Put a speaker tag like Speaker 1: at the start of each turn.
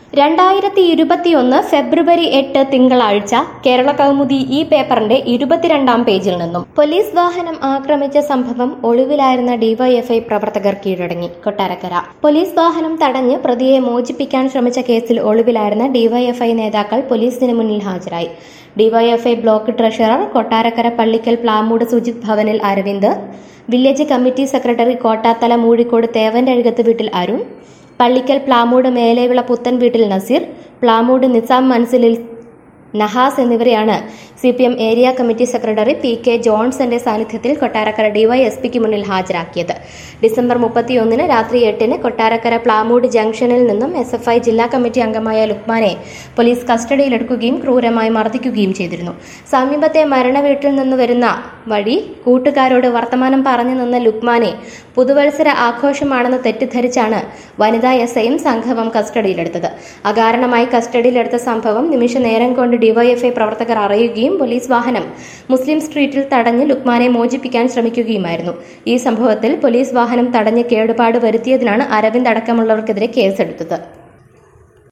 Speaker 1: രണ്ടായിരത്തി ഇരുപത്തിയൊന്ന് ഫെബ്രുവരി എട്ട് തിങ്കളാഴ്ച കേരള കൗമുദി ഈ പേപ്പറിന്റെ ഇരുപത്തിരണ്ടാം പേജിൽ നിന്നും പോലീസ് വാഹനം ആക്രമിച്ച സംഭവം ഒളിവിലായിരുന്ന ഡിവൈഎഫ്ഐ പ്രവർത്തകർ കീഴടങ്ങി കൊട്ടാരക്കര പോലീസ് വാഹനം തടഞ്ഞ് പ്രതിയെ മോചിപ്പിക്കാൻ ശ്രമിച്ച കേസിൽ ഒളിവിലായിരുന്ന ഡിവൈഎഫ്ഐ നേതാക്കൾ പോലീസിന് മുന്നിൽ ഹാജരായി DYFI block treasurer Kottarakkara Pallickal Plamood Sujith ഭവനിൽ Aravind village committee secretary Kottathala Moozhikode തേവന്റെ അഴുകത്ത് വീട്ടിൽ അരുൺ പള്ളിക്കൽ പ്ലാമൂട് മേലെവിള പുത്തൻ വീട്ടിൽ നസീർ പ്ലാമൂട് നിസാം മൻസിലിൽ നഹാസ് എന്നിവരെയാണ് C P M area committee secretary P K ജോൺസന്റെ സാന്നിധ്യത്തിൽ കൊട്ടാരക്കര ഡിവൈഎസ്പിക്ക് മുന്നിൽ ഹാജരാക്കിയത് ഡിസംബർ മുപ്പത്തിയൊന്നിന് രാത്രി എട്ടിന് കൊട്ടാരക്കര പ്ലാമൂട് ജംഗ്ഷനിൽ നിന്നും എസ് എഫ് ഐ ജില്ലാ കമ്മിറ്റി അംഗമായ ലുക്മാനെ പോലീസ് കസ്റ്റഡിയിലെടുക്കുകയും ക്രൂരമായി മർദ്ദിക്കുകയും ചെയ്തിരുന്നു സമീപത്തെ മരണ വീട്ടിൽ നിന്ന് വരുന്ന വഴി കൂട്ടുകാരോട് വർത്തമാനം പറഞ്ഞു നിന്ന ലുക്മാനെ പുതുവത്സര ആഘോഷമാണെന്ന് തെറ്റിദ്ധരിച്ചാണ് വനിതാ എസ് ഐയും സംഘവും കസ്റ്റഡിയിലെടുത്തത് അകാരണമായി കസ്റ്റഡിയിലെടുത്ത സംഭവം നിമിഷ നേരം കൊണ്ട് ഡിവൈഎഫ്ഐ പ്രവർത്തകർ അറിയുകയും പോലീസ് വാഹനം മുസ്ലിം സ്ട്രീറ്റിൽ തടഞ്ഞ് ലുക്മാനെ മോചിപ്പിക്കാൻ ശ്രമിക്കുകയുമായിരുന്നു ഈ സംഭവത്തിൽ പോലീസ് വാഹനം തടഞ്ഞ് കേടുപാട് വരുത്തിയതിനാണ് അരവിന്ദ് അടക്കമുള്ളവർക്കെതിരെ കേസെടുത്തത്